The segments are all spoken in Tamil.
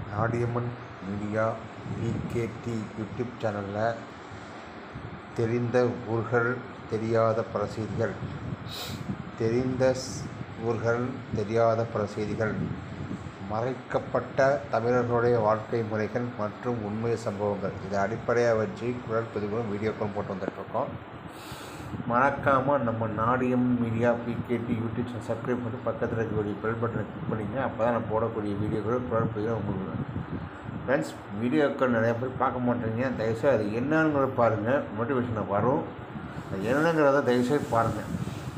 நாடியம்மன் மீடியா பிகேடி யூடியூப் சேனலில் தெரிந்த ஊர்கள் தெரியாத பல செய்திகள் தெரிந்த ஸ்- ஊர்கள் தெரியாத பல செய்திகள் மறைக்கப்பட்ட தமிழர்களுடைய வாழ்க்கை முறைகள் மற்றும் உண்மை சம்பவங்கள் இதை அடிப்படையாக வச்சு குரல் பதிவுகளும் வீடியோக்களும் போட்டு வந்துட்டுருக்கோம் மறக்காமல் நம்ம நாடியம் media PKD YouTube channel subscribe பண்ணி பக்கத்தில் இருக்கக்கூடிய பெல் பட்டனை கிளிக் பண்ணிங்க அப்போ தான் நான் போடக்கூடிய வீடியோக்கள் குரல் பதிவுகள் உங்களுக்கு ஃப்ரெண்ட்ஸ் வீடியோக்கள் நிறைய பேர் பார்க்க மாட்டேங்க தயவுசெய்து அது என்னங்கிறத பாருங்கள் மோட்டிவேஷனாக வரும் அது என்னங்கிறத தயவுசெய்து பாருங்கள்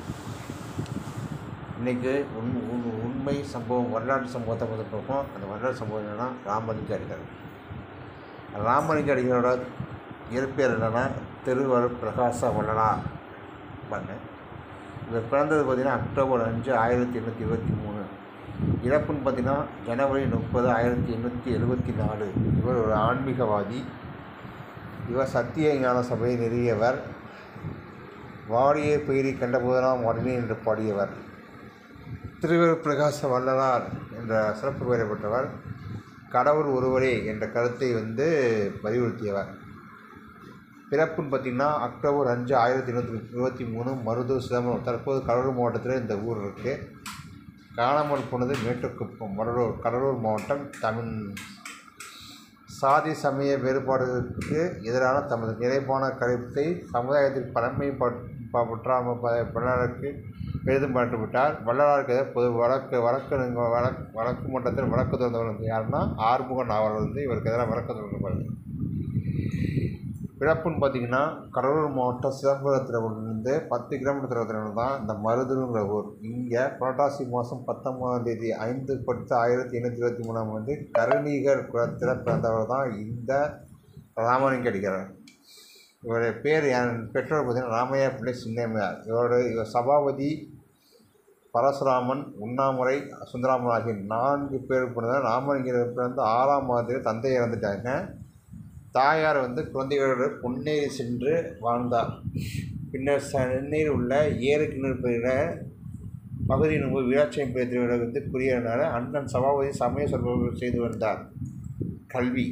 இன்றைக்கி உண் உண் உண்மை சம்பவம் வரலாற்று சம்பவத்தை பார்த்துட்டு இருக்கோம் அந்த வரலாற்று சம்பவம் என்னென்னா ராமலிங்க அடிகள் ராமலிங்க அடிகளோட இயற்பெயர் என்னென்னா திருவருட் பிரகாச வள்ளலார் பாருங்க இவர் பிறந்தது பார்த்திங்கன்னா அக்டோபர் அஞ்சு ஆயிரத்தி எண்ணூற்றி இருபத்தி மூணு இறப்புன்னு பார்த்தீங்கன்னா ஜனவரி முப்பது ஆயிரத்தி எண்ணூற்றி எழுபத்தி நாலு இவர் ஒரு ஆன்மீகவாதி இவர் சத்திய ஞான சபையை நிறுவியவர் வாடிய பெயரை கண்டபோதெல்லாம் வாடினே என்று பாடியவர் திருவர் பிரகாச வள்ளலார் என்ற சிறப்பு பெயரை பெற்றவர் கடவுள் ஒருவரே என்ற கருத்தை வந்து வலியுறுத்தியவர் பிறப்புன்னு பார்த்திங்கன்னா அக்டோபர் அஞ்சு ஆயிரத்தி எண்ணூற்றி இருபத்தி மூணு மருதூர் சிதம்பரம் தற்போது கடலூர் மாவட்டத்தில் இந்த ஊர் இருக்குது காணாமல் போனது மேட்டுக்குப்பம் கடலூர் கடலூர் மாவட்டம் தமிழ் சாதி சமய வேறுபாடுகளுக்கு எதிரான தமது நிலைப்பான கருத்தை சமுதாயத்தில் பழமை பற்றாமல் வள்ளலாருக்கு பெரிதும் பாட்டுவிட்டார் வள்ளலாருக்கு எதிராக பொது வழக்கு வழக்கு வழக்கு வழக்கு மன்றத்தில் வழக்கு தொடர்ந்தவர் வந்து யாருன்னா ஆறுமுக நாவலர் வந்து இவருக்கு எதிராக வழக்கு தொடர்ந்தவர் பிறப்புன்னு பார்த்தீங்கன்னா கடலூர் மாவட்டம் சிதம்பரத்தில் இருந்து பத்து கிலோமீட்டர் தூரத்தில் தான் இந்த மருதுங்கிற ஊர் இங்கே புரட்டாசி மாதம் பத்தொன்பதாம் தேதி ஐந்து பத்து ஆயிரத்தி எண்ணூற்றி இருபத்தி மூணாம் வந்து கருணீகர் குலத்தில் பிறந்தவர் தான் இந்த ராமலிங்க அடிக்கிறார் இவருடைய பேர் என் பெற்றோர் பார்த்தீங்கன்னா ராமையா பிள்ளை சின்னம்மையார் இவரோட இவர் சபாபதி பரசுராமன் உண்ணாமுறை சுந்தராமன் ஆகிய நான்கு பேர் பிறந்தார் ராமலிங்கர் பிறந்து ஆறாம் மாதத்தில் தந்தை இறந்துட்டாங்க தாயார் வந்து குழந்தைகளோடு பொன்னேரி சென்று வாழ்ந்தார் பின்னர் சென்னையில் உள்ள ஏறு கிணறு பெயர பகுதியின் போது வீராட்சியம் பேத்திரியோட வந்து குடியேறினார் அண்ணன் சபாபதி சமய சொற்பொழிவு செய்து வந்தார் கல்வி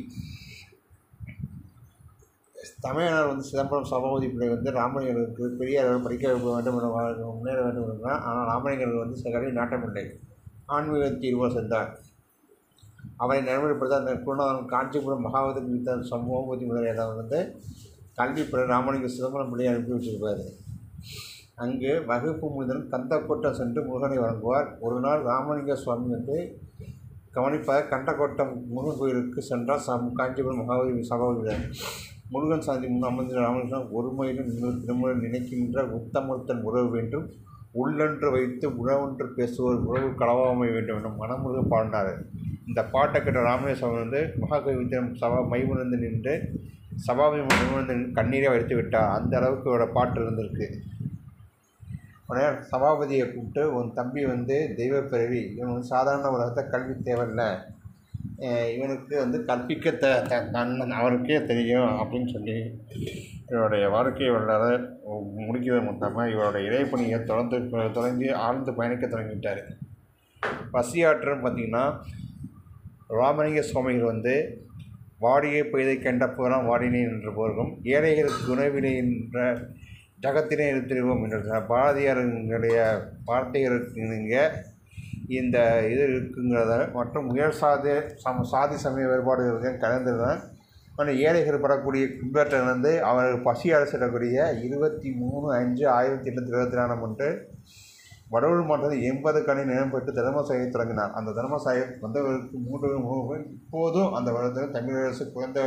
தமிழர் வந்து சிதம்பரம் சபாபதி பிள்ளை வந்து ராமலிங்கருக்கு பெரிய அளவில் படிக்க வைக்க வேண்டும் என வா- முன்னேற வேண்டும் என்றார் ஆனால் ராமலிங்கருக்கு வந்து சில கல்வி நாட்டமில்லை ஆன்மீக தீர்வு சென்றார் அவரை நடைமுறைப்படுத்த அந்த குருநாதன் காஞ்சிபுரம் மகாவதி குறித்த சமூகபதி முதலியார் வந்து கல்வி பெற ராமலிங்க சிதம்பரம் பிள்ளையை அனுப்பி வச்சிருப்பார் அங்கு வகுப்பு முதல் கந்தக்கோட்டம் சென்று முருகனை வழங்குவார் ஒரு நாள் ராமலிங்க சுவாமி வந்து கவனிப்பாக கண்டக்கோட்டம் முருகன் கோயிலுக்கு சென்றார் சம் காஞ்சிபுரம் மகாவதி சகோதரர் முருகன் சாந்தி முன் அமர்ந்த ராமலிங்கம் ஒருமையிலும் இன்னொரு திருமுறை நினைக்கின்ற உத்தமத்தன் உறவு வேண்டும் உள்ளொன்று வைத்து உணவொன்று பேசுவோர் உறவு களவாமை வேண்டும் என மனமுருக பாடினார் இந்த பாட்டை கேட்ட ராமேஸ்வரன் வந்து மகாகவி வித்தியம் சபா மைமுணர்ந்து நின்று சபாவை மைமுணர்ந்து நின்று கண்ணீரை வைத்து விட்டார் அந்த அளவுக்கு இவரோட பாட்டு இருந்திருக்கு உடனே சபாபதியை கூப்பிட்டு உன் தம்பி வந்து தெய்வ பிறவி இவன் வந்து சாதாரண உலகத்தை கல்வி தேவையில்ல அஹ் இவனுக்கு வந்து கற்பிக்க த த- தன் அவருக்கே தெரியும் அப்படின்னு சொல்லி இவருடைய வாழ்க்கை வரலாறு முடிக்கிறது மொத்தமாக இவருடைய இறைப்பணியை தொடர்ந்து தொடங்கி ஆழ்ந்து பயணிக்க தொடங்கிட்டார் பசியாற்றுன்னு பார்த்தீங்கன்னா ராமலிங்க சுவாமிகள் வந்து வாடியை பெய்தை கண்ட புறம் வாடினேன் என்ற போர்க்கும் ஏழைகளுக்கு உணவினை என்ற ஜகத்தினை எடுத்திருவோம் என்ற பாரதியாருடைய வார்த்தைகளுக்கு இணங்க இந்த இது இருக்குங்கிறத மற்றும் உயர் சாதி சம சாதி சமய வேறுபாடு கலந்துருந்தேன் ஆனால் ஏழைகள் படக்கூடிய கும்பேட்டிலிருந்து அவர் பசியால் செல்லக்கூடிய இருபத்தி மூணு அஞ்சு ஆயிரத்தி எண்ணூற்றி இருபத்தி நாலாம் அன்று வடலூர் மாவட்டத்தில் எண்பது கணி நிலம் பெற்று தர்மசாயை தொடங்கினார் அந்த தர்மசாயை வந்தவர்களுக்கு மூன்று மூணு இப்போதும் அந்த வருடத்தில் தமிழ் அரசு குழந்தை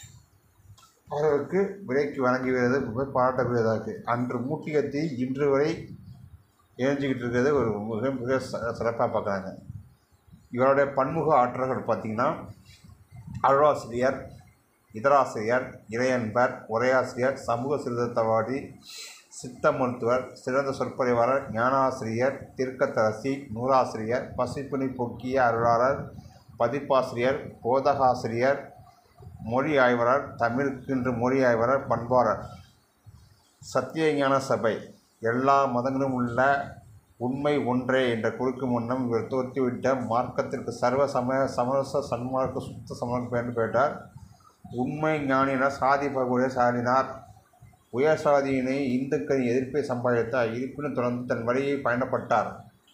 அவர்களுக்கு விலைக்கு வழங்கி வருவது மிக பாராட்டக்கூடியதாக இருக்குது அன்று மூட்டிய தீ இன்று வரை எரிஞ்சிக்கிட்டு இருக்கிறது ஒரு மிக மிக ச- சிறப்பாக பார்க்குறாங்க இவருடைய பன்முக ஆற்றல்கள் பார்த்திங்கன்னா அருளாசிரியர் இதராசிரியர் இறையன்பர் உரையாசிரியர் சமூக சீர்திருத்தவாதி சித்த மருத்துவர் சிறந்த சொற்பொழிவாளர் ஞானாசிரியர் திருக்கத்தரசி நூலாசிரியர் பசிப்பினி பொக்கிய அருளாளர் பதிப்பாசிரியர் போதகாசிரியர் மொழி ஆய்வாளர் தமிழுக்கென்று மொழி ஆய்வாளர் பண்பாளர் சத்தியஞான சபை எல்லா மதங்களும் உள்ள உண்மை ஒன்றே என்ற குறுக்கு முன்னம் இவர் தோற்றுவிட்ட மார்க்கத்திற்கு சர்வ சமய சமரச சன்மார்க்க சுத்த சமர்ப்பம் என்று கேட்டார் உண்மை ஞானியினர் சாதி பகுதியை சாடினார் உயர் சாதியினை இந்துக்களின் எதிர்ப்பை சம்பாதித்தார் இருப்பினும் தொடர்ந்து தன் வழியை பயணப்பட்டார்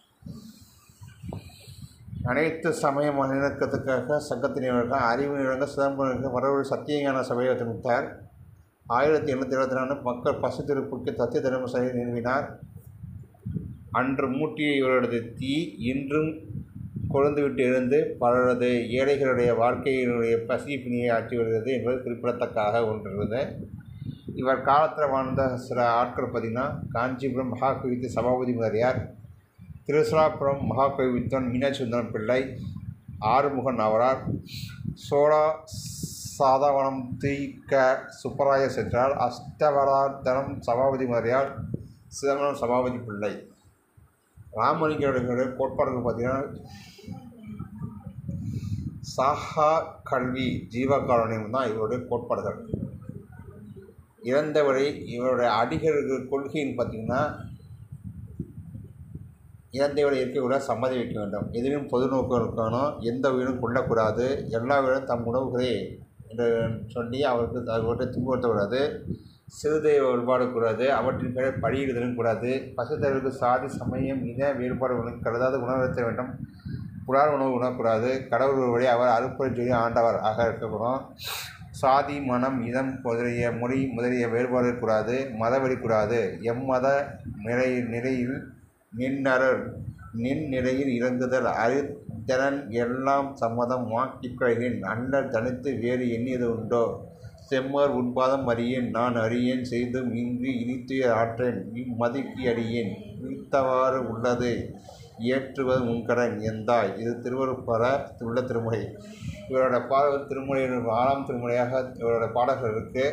அனைத்து சமய மனிதக்கத்துக்காக சங்கத்தினர்கள் அறிவு நிறங்க சிதம்பரனுக்கு மறுபடி சத்தியஞான சபையை திணித்தார் ஆயிரத்தி எண்ணூற்றி இருபத்தி நாலு மக்கள் பசு திருப்புக்கு தத்திய தர்ம சபையை நிறுவினார் அன்று மூட்டிய இவரது தீ இன்றும் கொழுந்துவிட்டு எழுந்து பலரது ஏழைகளுடைய வாழ்க்கையினுடைய பசி பிணியை ஆற்றி வருகிறது என்பது குறிப்பிடத்தக்காக ஒன்றுள்ளது இவர் காலத்தில் வாழ்ந்த சில ஆட்கள் பார்த்திங்கன்னா காஞ்சிபுரம் மகாகவித்து சபாபதி முதலியார் திருச்சிராபுரம் மகாகவித்வன் மீனாட்சி சுந்தரம் பிள்ளை ஆறுமுகன் அவரார் சோழா சாதவனம் தி க சுப்பராய சென்றார் அஷ்டவராத்தனம் சபாபதி முதலியார் சிதம்பரம் சபாபதி பிள்ளை ராமலிங்கருடைய கோட்பாடுகள் பார்த்திங்கன்னா சாஹா கல்வி ஜீவகாரணியம் தான் இவருடைய கோட்பாடுகள் இறந்தவரை இவருடைய அடிகளுக்கு கொள்கைன்னு பார்த்திங்கன்னா இறந்தவரை இருக்கக்கூட சம்மதி வைக்க வேண்டும் எதிலும் பொது நோக்கம் இருக்கணும் எந்த உயிரும் கொள்ளக்கூடாது எல்லா உயிரும் தம் உணவுகளே என்று சொல்லி அவருக்கு அவர்கிட்ட துன்புறுத்தக்கூடாது சிறுதெய்வ வழிபாடக்கூடாது அவற்றின் பேரை பழியிடுதலும் கூடாது பசுத்தவர்களுக்கு சாதி சமயம் இன வேறுபாடுகளும் கருதாத உணவளித்த வேண்டும் புலார் உணவு உணரக்கூடாது கடவுள் வழி அவர் அறுப்புரை சொல்லி ஆண்டவர் ஆக இருக்கக்கூடும் சாதி மனம் இதம் முதலிய மொழி முதலிய வேறுபாடு கூடாது மதவெறி கூடாது எம்மத நிலை நிலையில் நின்னரர் நின் நிலையில் இறங்குதல் அறிதரன் எல்லாம் சம்மதம் வாக்கிக்கொள்கிறேன் அண்ணர் தனித்து வேறு எண்ணியது உண்டோ செம்மர் உட்பாதம் அறியேன் நான் அறியேன் செய்தும் இங்கு இனித்து ஆற்றேன் இம்மதிக்கு அறியேன் விழித்தவாறு உள்ளது இயற்றுவது உன்கடன் எந்தாய் இது திருவருப்பர உள்ள திருமுறை இவரோட பாட திருமுறை ஆறாம் திருமுறையாக இவரோட பாடல்கள் இருக்குது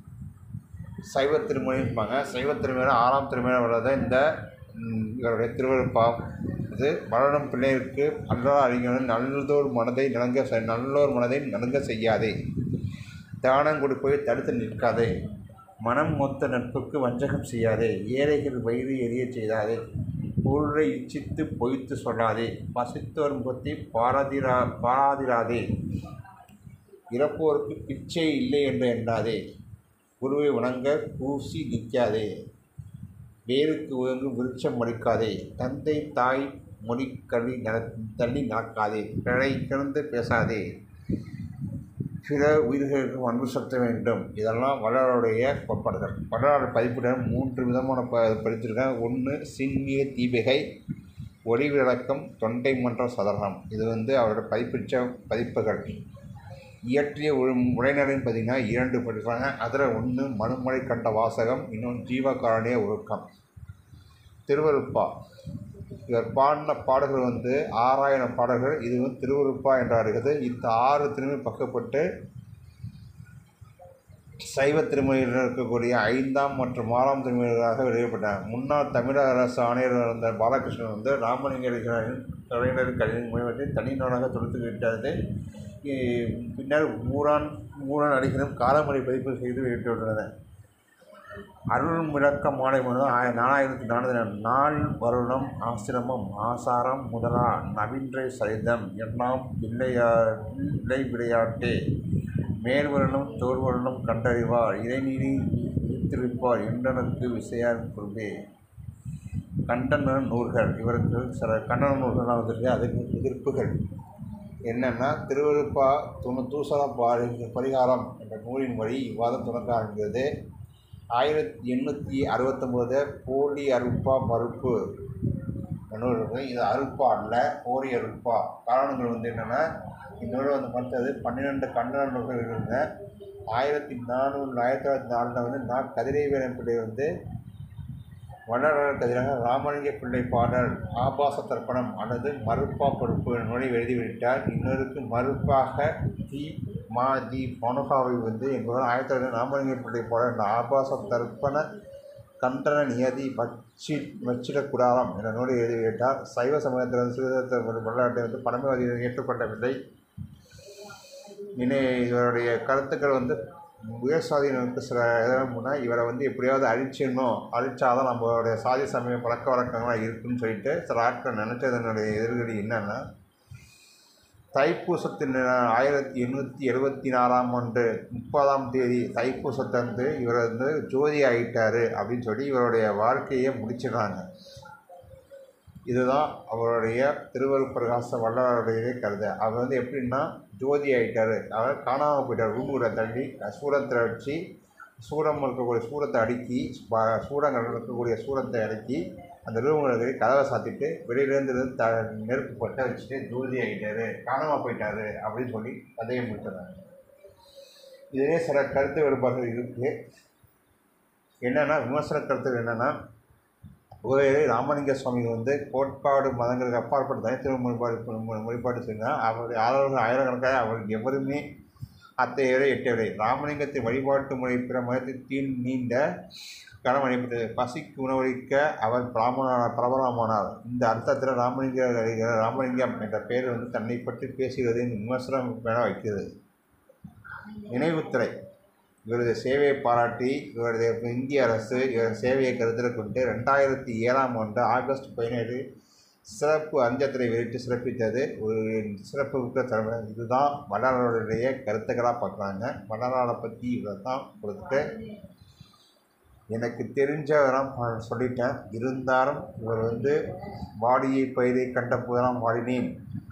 சைவ திருமொழிம்பாங்க சைவ திருமொழி ஆறாம் திருமொழி உள்ளது இந்த இவருடைய திருவருப்பா இது மரணம் பிள்ளைகளுக்கு அன்றாட அறிஞர்கள் நல்லதோர் மனதை நலங்க செ- நல்லோர் மனதை நலங்க செய்யாதே தானம் கொடுப்பதை தடுத்து நிற்காதே மனம் மொத்த நட்புக்கு வஞ்சகம் செய்யாதே ஏழைகள் வயிறு எரியச் செய்தாதே பொருளை இச்சித்து பொய்த்து சொல்லாதே பசித்தோர் முகத்தை பாராதிரா பாராதிராதே இறப்போருக்கு பிச்சை இல்லை என்று எண்ணாதே குருவை வணங்க பூசி நிற்காதே வேருக்கு உயங்கும் விருட்சம் மடிக்காதே தந்தை தாய் மொழி கல்வி நட தள்ளி நடக்காதே பிழை கிடந்து பேசாதே பிற உயிர்களுக்கும் அன்பு செலுத்த வேண்டும் இதெல்லாம் வள்ளலாருடைய கோட்பாடுகள் வள்ளலார் பதிப்புடன் மூன்று விதமான ப படித்திருக்கேன் ஒன்று சின்மிய தீபிகை ஒளி விளக்கம் தொண்டை மன்ற சதகம் இது வந்து அவரோட பதிப்பிச்ச பதிப்புகள் இயற்றிய ஒரு உரைநடைன்னு பார்த்தீங்கன்னா இரண்டு படிப்பாங்க அதில் ஒன்று மனுமலை கண்ட வாசகம் இன்னொன்று ஜீவகாரணிய ஒழுக்கம் திருவருப்பா இவர் பாடின பாடல்கள் வந்து ஆறாயிரம் பாடல்கள் இது வந்து திருவருப்பா என்றாருகிறது இந்த ஆறு திரும்பி பக்கப்பட்டு சைவ திருமொழியில் இருக்கக்கூடிய ஐந்தாம் மற்றும் ஆறாம் திருமொழிகளாக வெளியிடப்பட்டார் முன்னாள் தமிழக அரசு ஆணையர் இருந்த பாலகிருஷ்ணன் வந்து ராமலிங்கரின் கலைஞர் கல்வி முயற்சி தனிநூலாக தொடுத்து விட்டது இ- பின்னர் மூரான் மூரான் அடிகளும் காலமொழி பதிப்பு செய்து வெளியிட்டுள்ளனர் அருள் விளக்க மாலை மனு ஆய- நாலாயிரத்தி நானூற்றி நாள் வருடம் ஆசிரமம் ஆசாரம் முதலா நவீன்றை சரிதம் எல்லாம் பிள்ளையா பிள்ளை விளையாட்டே மேல் வருடம் தோல் வருடம் கண்டறிவார் இறைநீரி ஈர்த்திருப்பார் என்றனுக்கு விசையார் கொள்கை கண்டன நூல்கள் இவருக்கு சில கண்டன நூல்கள்லாம் வந்திருக்கு அதுக்கு எதிர்ப்புகள் என்னென்னா திருவருப்பா துணு தூசல பாரி பரிகாரம் என்ற நூலின் வழி இவ்வாதம் தொடங்க ஆரம்பிக்கிறது ஆயிரத்தி எண்ணூற்றி அறுபத்தொம்போது போலி அருப்பா மறுப்பு நூல் இருக்கு இது அருப்பா அல்ல போலி அருப்பா காரணங்கள் வந்து என்னென்னா இந்த நூல் வந்து மற்றது பன்னிரெண்டு கண்டன நூல்கள் இருந்த ஆயிரத்தி நானூறு ஆயிரத்தி தொள்ளாயிரத்தி நாலில் வந்து நான் கதிரைவேலன் பிள்ளை வந்து வள்ளலாருக்கு எதிராக ராமலிங்க பிள்ளை பாடல் ஆபாச தர்ப்பணம் அல்லது மறுப்பா பொறுப்பு நூலை எழுதி வெளியிட்டார் இன்னொருக்கு மறுப்பாக தி மா தி மனுகாவை வந்து என்பவர் ஆயிரத்தி தொள்ளாயிரத்தி ராமலிங்க பிள்ளை பாடல் இந்த ஆபாச தர்ப்பண கண்டன நியதி வச்சி வச்சிடக்கூடாதாம் என்ற நூலை எழுதி வெளியிட்டார் சைவ சமயத்தில் சீர்திருத்த வரலாற்றை வந்து பழமைவாதிகள் ஏற்றுக்கொள்ளவில்லை இனி இவருடைய கருத்துக்கள் வந்து உயர் சாதியினருக்கு சில இதெல்லாம் முன்னா இவரை வந்து எப்படியாவது அழிச்சிடணும் அழிச்சாதான் நம்மளுடைய சாதி சமய பழக்க வழக்கங்கள்லாம் இருக்குன்னு சொல்லிட்டு சில ஆட்கள் நினச்சதனுடைய எதிர்கடி என்னென்னா தைப்பூசத்தின் ஆயிரத்தி எண்ணூற்றி எழுபத்தி நாலாம் ஆண்டு முப்பதாம் தேதி தைப்பூசத்தன்று இவர் வந்து ஜோதி ஆகிட்டார் அப்படின்னு சொல்லி இவருடைய வாழ்க்கையை முடிச்சிடுறாங்க இதுதான் அவருடைய திருவருட்பிரகாச வள்ளலாருடைய கருத்து அவர் வந்து எப்படின்னா ஜோதி ஆகிட்டார் அவர் காணாமல் போயிட்டார் ரூமுக்குள்ள தள்ளி சூரத்தை வச்சு சூரம் இருக்கக்கூடிய சூரத்தை அடுக்கி ப- சூடங்கள் இருக்கக்கூடிய சூரத்தை அடக்கி அந்த ரூமுக்கு கதவை சாத்திட்டு வெளியிலேருந்து இருந்து த நெருப்பு பற்ற வச்சுட்டு ஜோதி ஆகிட்டாரு காணாமல் போயிட்டாரு அப்படின்னு சொல்லி கதையை முடிச்சிடுறாங்க இதுலேயே சில கருத்து வேறுபாடுகள் இருக்குது என்னென்னா விமர்சன கருத்து என்னென்னா ஒரு ராமலிங்க சுவாமி வந்து கோட்பாடு மதங்களுக்கு அப்பாற்பட்ட தனித்துவ முறைப்பாடு முறைப்பாடு செய்தார் அவருடைய ஆதரவு ஆயிரக்கணக்காக அவருக்கு எவருமே அத்தையரை எட்டவரை ராமலிங்கத்தை வழிபாட்டு முறை பிற மதத்தை தீன் நீண்ட கடன் அளிப்பது பசிக்கு உணவளிக்க அவர் பிராமண பிரபலமானார் இந்த அர்த்தத்தில் ராமலிங்க ராமலிங்கம் என்ற பெயர் வந்து தன்னை பற்றி பேசுகிறது விமர்சனம் என வைக்கிறது நினைவுத்துறை இவரது சேவையை பாராட்டி இவரது இந்திய அரசு இவர் சேவையை கருத்தில் கொண்டு ரெண்டாயிரத்தி ஏழாம் ஆண்டு ஆகஸ்ட் பதினேழு சிறப்பு அஞ்சத்திரை வெளியிட்டு சிறப்பித்தது ஒரு சிறப்பு மிக்க தலைமை இதுதான் வள்ளலாருடைய கருத்துக்களாக பார்க்குறாங்க வள்ளலாரை பற்றி இவர் தான் கொடுத்துட்டு எனக்கு தெரிஞ்சதெல்லாம் ப- சொல்லிட்டேன் இருந்தாலும் இவர் வந்து வாடியை பயிரை கண்ட போதெல்லாம் வாடினேன்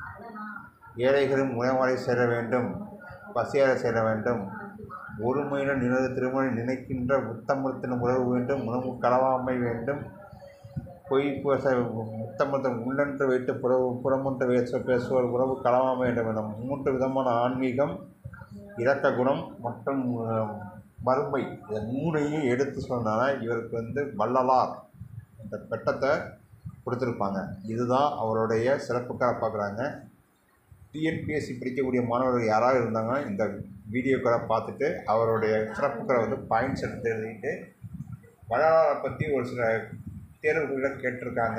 ஏழைகளும் உணவாளி சேர வேண்டும் பசியார சேர வேண்டும் ஒருமையுடன் நினைவு திருமணி நினைக்கின்ற உத்தமத்தின் உறவு வேண்டும் உணவு கலவாமை வேண்டும் பொய் பேச முத்தமத்தை உள்ளென்று வைத்து புறவு புறமொன்று பேச பேசுவோர் உறவு கலவாமை வேண்டும் என மூன்று விதமான ஆன்மீகம் இரக்க குணம் மற்றும் அஹ், வறுமை இதை மூணையும் எடுத்து சொன்னால் இவருக்கு வந்து வள்ளலார் இந்த பட்டத்தை கொடுத்துருப்பாங்க இதுதான் அவருடைய சிறப்புக்காக பார்க்குறாங்க டிஎன்பிஎஸ்சி படிக்கக்கூடிய மாணவர்கள் யாராவது இருந்தாங்கன்னா இந்த வீடியோக்களை பார்த்துட்டு அவருடைய சிறப்புகளை வந்து பாயிண்ட்ஸ் எடுத்து எழுதிட்டு வள்ளலாரை பற்றி ஒரு சில தேர்வுகளை கேட்டிருக்காங்க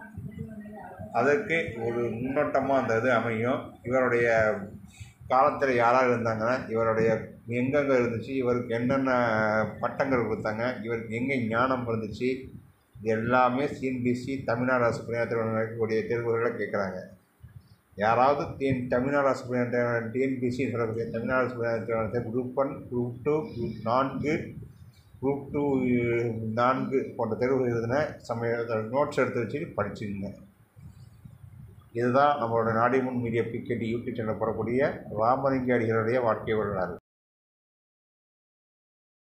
அதற்கு ஒரு முன்னோட்டமாக அந்த இது அமையும் இவருடைய காலத்தில் யாராக இருந்தாங்கன்னா இவருடைய எங்கெங்கே இருந்துச்சு இவருக்கு என்னென்ன பட்டங்கள் கொடுத்தாங்க இவருக்கு எங்கே ஞானம் இருந்துச்சு இது எல்லாமே சிஎன்பிசி தமிழ்நாடு அரசு பணியாளர் நடக்கக்கூடிய தேர்வுகளை கேட்குறாங்க யாராவது டிஎன் தமிழ்நாடு அரசு பணியாளர் டிஎன்பிசி சொல்லக்கூடிய தமிழ்நாடு அரசு பணியாளர் group one group two group நான்கு குரூப் டூ நான்கு போன்ற தேர்வுகள் எழுதின சமய நோட்ஸ் எடுத்து வச்சு படிச்சுங்க இதுதான் நம்மளோட நாடிமுன் மீடியா பிகேடி யூடியூப் சேனல் போடக்கூடிய ராமலிங்க அடிகளுடைய வாழ்க்கை வரலாறு